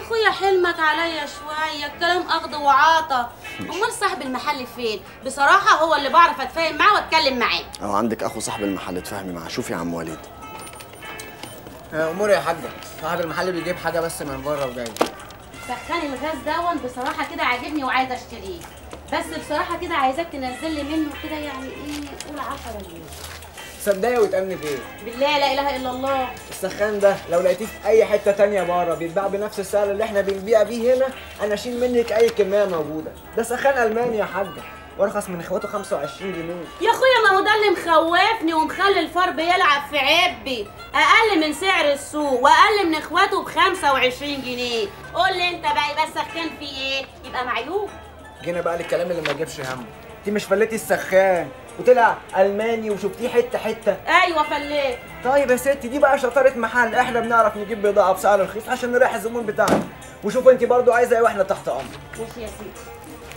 اخويا حلمك عليا شويه الكلام اخذ وعاطى امال صاحب المحل فين بصراحه هو اللي بعرف اتفاهم معاه واتكلم معاه او عندك اخو صاحب المحل تفهمي معاه شوف يا عم وليد امور يا حاجه صاحب المحل بيجيب حاجه بس من بره وجاي سخان الغاز دون بصراحه كده عاجبني وعايزه اشتريه بس بصراحه كده عايزاك تنزل لي منه كده يعني ايه قول 10 جنيه صدقي وتامني فين بالله لا اله الا الله السخان ده لو لقيتيه في اي حته تانية بره بيتباع بنفس السعر اللي احنا بنبيع بيه هنا انا اشيل منك اي كميه موجوده ده سخان الماني يا حاجه وارخص من اخواته 25 جنيه يا اخويا ما هو ده اللي مخوفني ومخلي الفار بيلعب في عبي اقل من سعر السوق واقل من اخواته ب 25 جنيه قول لي انت بقى يبقى السخان فيه ايه يبقى معيوب جينا بقى للكلام اللي ما يجيبش همه انت مش فلتي السخان وطلع الماني وشفتيه حته حته ايوه فليت طيب يا ستي دي بقى شطاره محل احنا بنعرف نجيب بضاعه بسعر رخيص عشان نريح الزبون بتاعنا وشوف انت برضو عايزه ايه واحنا تحت امر ماشي يا سيدي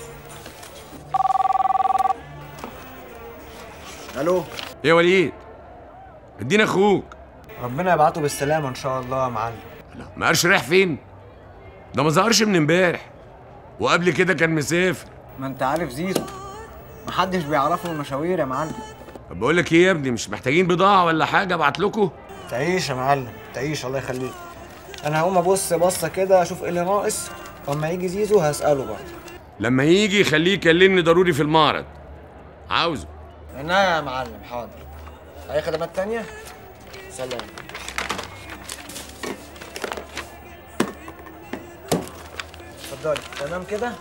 الو يا وليد ادينا اخوك ربنا يبعته بالسلامه ان شاء الله يا معلم ما قالش رايح فين ده ما ظهرش من امبارح وقبل كده كان مسافر ما انت عارف زيزو محدش بيعرفه المشاوير يا معلم طب بقول لك ايه يا ابني مش محتاجين بضاعه ولا حاجه ابعت لكم تعيش يا معلم تعيش الله يخليك انا هقوم ابص بصه كده اشوف ايه اللي ناقص واما يجي زيزو هساله برضه لما يجي خليه يكلمني ضروري في المعرض عاوزه هنا يا معلم حاضر اي خدمات تانية سلام اتفضلي تمام كده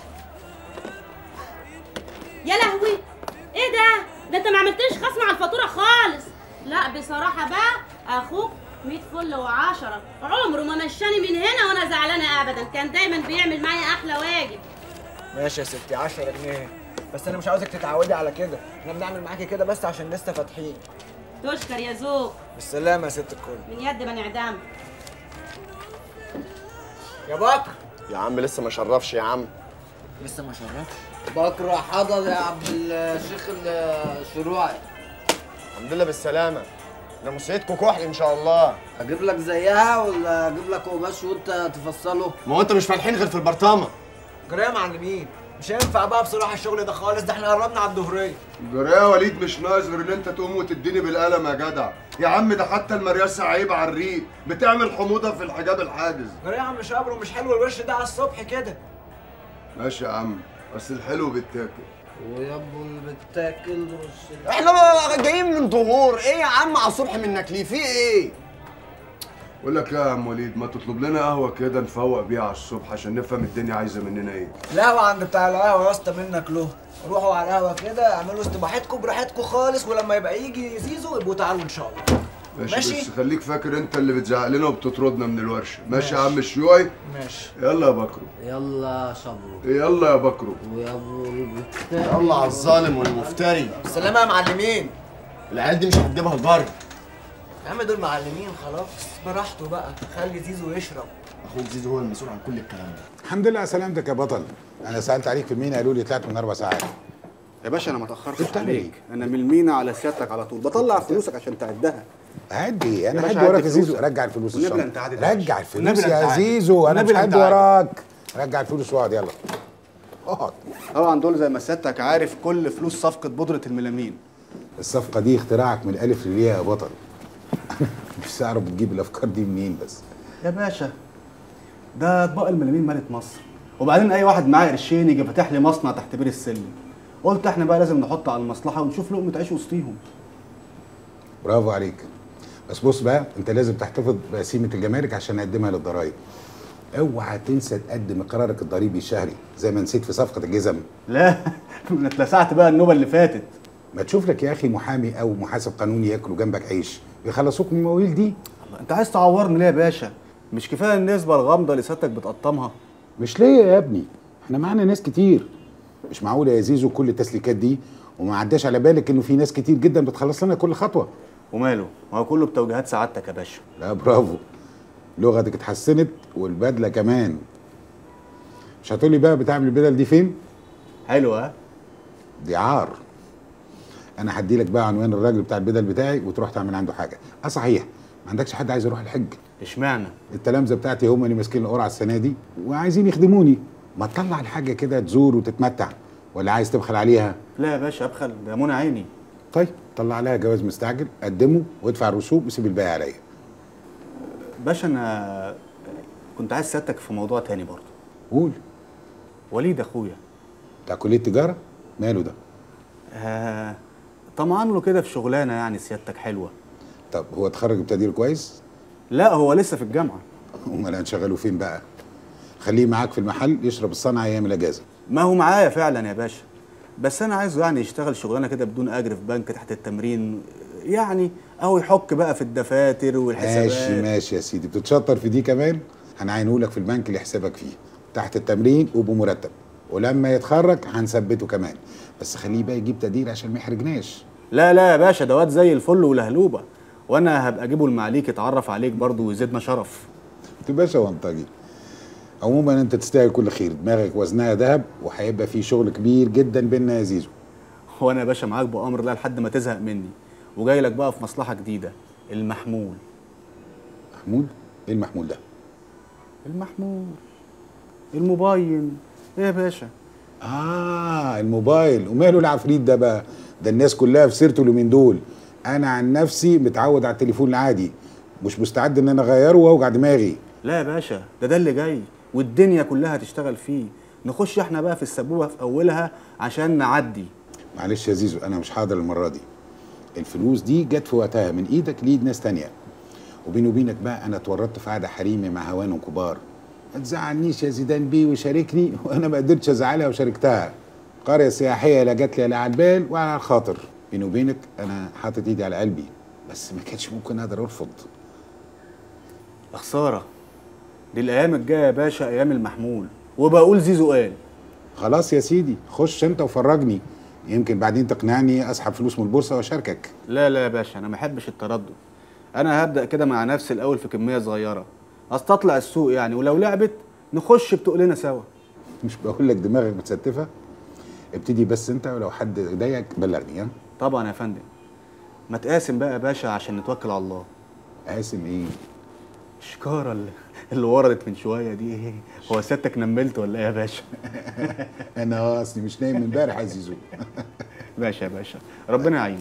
يا لهوي ايه ده ده انت ما عملتليش خصم على الفاتوره خالص لا بصراحه بقى اخوك 100 فل وعشرة عمره ما مشاني من هنا وانا زعلانه ابدا كان دايما بيعمل معايا احلى واجب ماشي يا ستي 10 جنيه بس انا مش عاوزك تتعودي على كده احنا بنعمل معاكي كده بس عشان لسه فاتحين تشكر يا ذوق بالسلامه يا ست الكل من يد من اعدام يا بكر يا عم لسه ما شرفش يا عم لسه ما شرفتش بكره حضر يا عبد الشيخ الشروعي الحمد لله بالسلامه ده مسيدكوا كحل ان شاء الله اجيب لك زيها ولا اجيب لك قماش وانت تفصله ما هو انت مش فالحين غير في البرطامه جرى يا معلمين مش هينفع بقى بصراحه الشغل ده خالص ده احنا قربنا على الظهريه جرى يا وليد مش ناقص غير ان انت تقوم وتديني بالقلم يا جدع يا عم ده حتى المرياسه عيب على الريق بتعمل حموضه في الحجاب الحاجز جرى يا عم شابر ومش حلو الوش ده على الصبح كده ماشي يا عم بس الحلو بيتاكل ويابو اللي بتاكل رش احنا بقى جايين من ظهور ايه يا عم على الصبح منك ليه في ايه بقول لك إيه يا عم وليد ما تطلب لنا قهوه كده نفوق بيها على الصبح عشان نفهم الدنيا عايزه مننا ايه القهوه عند بتاع القهوه يا اسطى منك له روحوا على القهوه كده اعملوا استباحتكم براحتكم خالص ولما يبقى يجي زيزو يبقوا تعالوا ان شاء الله ماشي, ماشي. بس خليك فاكر انت اللي بتزعق لنا وبتطردنا من الورشه ماشي, يا عم الشيوعي ماشي يلا يا بكرو يلا شبرو يلا يا بكرو ويابو اللي بتاكل يلا على الظالم والمفتري سلامة يا معلمين العيال دي مش هتجيبها البر يا عم دول معلمين خلاص براحته بقى خلي زيزو يشرب اخوك زيزو هو المسؤول عن كل الكلام ده الحمد لله على سلامتك يا بطل انا سالت عليك في المينا قالوا لي طلعت من اربع ساعات يا باشا انا ما اتاخرتش بتعمل عليك انا من المينا على سيادتك على طول بطلع فلوسك عشان تعدها عدي انا يا باشا هدي وراك عدي يا زيزو فلوسك. رجع الفلوس والنبي الشنطة. انت عادي ده رجع عادي. والنبي الفلوس انت يا عادي. زيزو انا مش والنبي هدي انت عادي. وراك رجع الفلوس واقعد يلا اقعد طبعا دول زي ما سيادتك عارف كل فلوس صفقه بودره الميلامين الصفقه دي اختراعك من الالف للياء يا بطل مش اعرف بتجيب الافكار دي منين بس يا باشا ده اطباق الميلامين مالت مصر وبعدين اي واحد معاه قرشين يجي فاتح لي مصنع تحت بير السلم قلت احنا بقى لازم نحط على المصلحه ونشوف لقمه عيش وسطيهم برافو عليك بس بص بقى انت لازم تحتفظ بقسيمه الجمارك عشان نقدمها للضرايب اوعى تنسى تقدم اقرارك الضريبي الشهري زي ما نسيت في صفقه الجزم لا انا اتلسعت بقى النوبه اللي فاتت ما تشوف لك يا اخي محامي او محاسب قانوني ياكلوا جنبك عيش يخلصوك من المواويل دي الله انت عايز تعورني ليه يا باشا مش كفايه النسبه الغامضه اللي سيادتك بتقطمها مش ليا يا ابني احنا معانا ناس كتير مش معقول يا زيزو كل التسليكات دي وما عداش على بالك انه في ناس كتير جدا بتخلص لنا كل خطوه وماله ما هو كله بتوجيهات سعادتك يا باشا لا برافو لغتك اتحسنت والبدله كمان مش هتقولي بقى بتعمل البدل دي فين حلو ها دي عار انا هدي لك بقى عنوان الراجل بتاع البدل بتاعي وتروح تعمل عنده حاجه اه صحيح ما عندكش حد عايز يروح الحج اشمعنى التلامذه بتاعتي هم اللي ماسكين القرعه السنه دي وعايزين يخدموني ما تطلع الحاجه كده تزور وتتمتع ولا عايز تبخل عليها لا يا باشا ابخل ده منى عيني طيب طلع عليها جواز مستعجل قدمه وادفع الرسوم وسيب الباقي عليا باشا انا كنت عايز سيادتك في موضوع تاني برضه قول وليد اخويا بتاع كليه تجاره ماله ده آه طمعان له كده في شغلانه يعني سيادتك حلوه طب هو اتخرج بتقدير كويس لا هو لسه في الجامعه امال هنشغله فين بقى خليه معاك في المحل يشرب الصنعه ايام الاجازه ما هو معايا فعلا يا باشا بس انا عايزه يعني يشتغل شغلانه كده بدون اجر في بنك تحت التمرين يعني او يحك بقى في الدفاتر والحسابات ماشي ماشي يا سيدي بتتشطر في دي كمان هنعينه لك في البنك اللي حسابك فيه تحت التمرين وبمرتب ولما يتخرج هنثبته كمان بس خليه بقى يجيب تقدير عشان ما يحرجناش لا لا يا باشا ده واد زي الفل ولهلوبه وانا هبقى اجيبه المعليك يتعرف عليك برضه ويزيدنا شرف انت باشا وانطجي عموما انت تستاهل كل خير دماغك وزنها ذهب وهيبقى في شغل كبير جدا بينا يا زيزو وانا يا باشا معاك بامر الله لحد ما تزهق مني وجاي لك بقى في مصلحه جديده المحمول محمود ايه المحمول ده المحمول الموبايل ايه يا باشا اه الموبايل وماله العفريت ده بقى ده الناس كلها في سيرته اليومين دول انا عن نفسي متعود على التليفون العادي مش مستعد ان انا اغيره واوجع دماغي لا يا باشا ده ده اللي جاي والدنيا كلها تشتغل فيه نخش احنا بقى في السبوبه في اولها عشان نعدي معلش يا زيزو انا مش حاضر المره دي الفلوس دي جت في وقتها من ايدك لايد ناس تانية وبيني وبينك بقى انا اتورطت في قعده حريمي مع هوان كبار ما تزعلنيش يا زيدان بيه وشاركني وانا ما قدرتش ازعلها وشاركتها قريه سياحيه لا جت لي لا على البال ولا على الخاطر بيني وبينك انا حاطط ايدي على قلبي بس ما كانش ممكن اقدر ارفض يا خساره دي الايام الجايه يا باشا ايام المحمول وبقول زيزو قال خلاص يا سيدي خش انت وفرجني يمكن بعدين تقنعني اسحب فلوس من البورصه واشاركك لا لا يا باشا انا ما احبش التردد انا هبدا كده مع نفسي الاول في كميه صغيره استطلع السوق يعني ولو لعبت نخش بتقلنا سوا مش بقول لك دماغك متستفه ابتدي بس انت ولو حد ضايقك بلغني ها طبعا يا فندم ما تقاسم بقى يا باشا عشان نتوكل على الله قاسم ايه الشكاره اللي, اللي وردت من شويه دي ايه هو سيادتك نملت ولا ايه يا باشا انا اصلي مش نايم من امبارح يا زيزو باشا يا باشا ربنا يعينك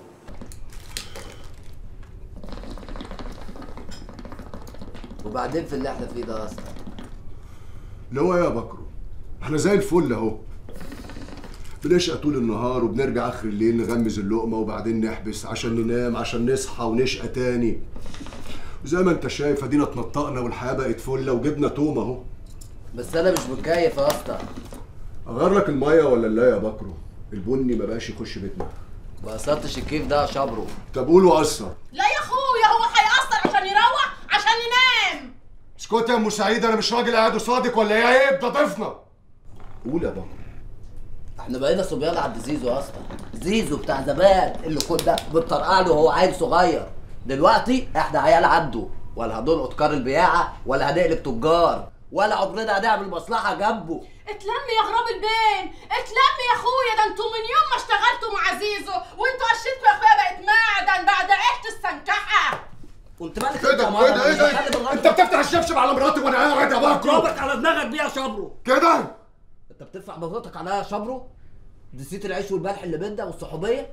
وبعدين في اللي احنا فيه ده اصلا اللي هو ايه يا بكرو احنا زي الفل اهو بنشقى طول النهار وبنرجع اخر الليل نغمز اللقمه وبعدين نحبس عشان ننام عشان نصحى ونشقى تاني وزي ما انت شايف ادينا اتنطقنا والحياه بقت فله وجبنا توم اهو بس انا مش متكيف يا اسطى اغير لك الميه ولا لا يا بكرو البني ما بقاش يخش بيتنا ما قصرتش الكيف ده يا شبرو طب قول وقصر لا يا اخويا هو هيقصر عشان يروح عشان ينام اسكت يا ام سعيد انا مش راجل قاعد قصادك ولا ايه عيب ده ضيفنا قول يا بكرو احنا بقينا صبيان عند زيزو يا اسطى زيزو بتاع زمان اللي كنا بنطرقع له وهو عيل صغير دلوقتي احنا عيال عنده ولا هنلقط كار البياعه ولا هنقلب تجار ولا عمرنا هنعمل مصلحه جنبه اتلم يا غراب البين اتلم يا اخويا ده انتوا من يوم ما اشتغلتوا مع زيزو وانتوا عشتكوا يا اخويا بقت معدن بعد عيشه السنكحه كنت مالك كده انت يا مرة؟ كده ايه مش ده بتكلم الراجل. انت بتفتح الشبشب على مراتي وانا قاعد يا بكرو ضربك على دماغك بيه يا شبرو كده انت بتدفع مراتك عليا يا شبرو نسيت العيش والملح اللي بينا والصحوبيه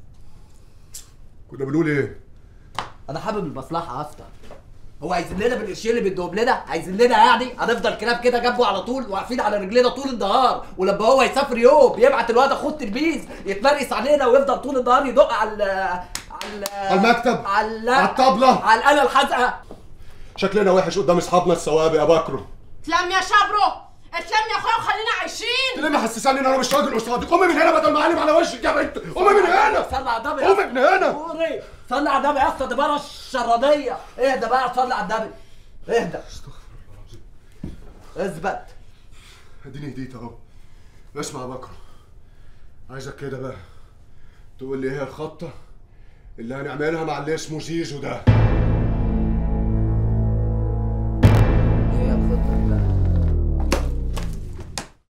كنا بنقول ايه انا حابب المصلحه اصلا هو عايزين لنا بالقرشين اللي بيدوهم لنا عايزين لنا يعني هنفضل كلاب كده جنبه على طول واقفين على رجلينا طول النهار ولما هو يسافر يوم يبعت الواد اخوه التلميذ يتمرقص علينا ويفضل طول النهار يدق على ال- على على المكتب على على الطبلة على الآلة الحازقة شكلنا وحش قدام اصحابنا السوابق يا بكرو اتلم يا شبرو اتلم يا اخويا وخلينا عايشين ليه محسساني ان انا مش راجل قصادك قومي من هنا بدل ما اعلم على وشك يا بنت قومي من هنا صلي على النبي قومي من هنا قولي صلي على النبي يا اسطى دي بره الشرانيه اهدى بقى صلي على النبي اهدى اثبت اديني هديت اهو اسمع يا بكرو عايزك كده بقى تقول لي ايه الخطه اللي هنعملها مع اللي اسمه زيزو ده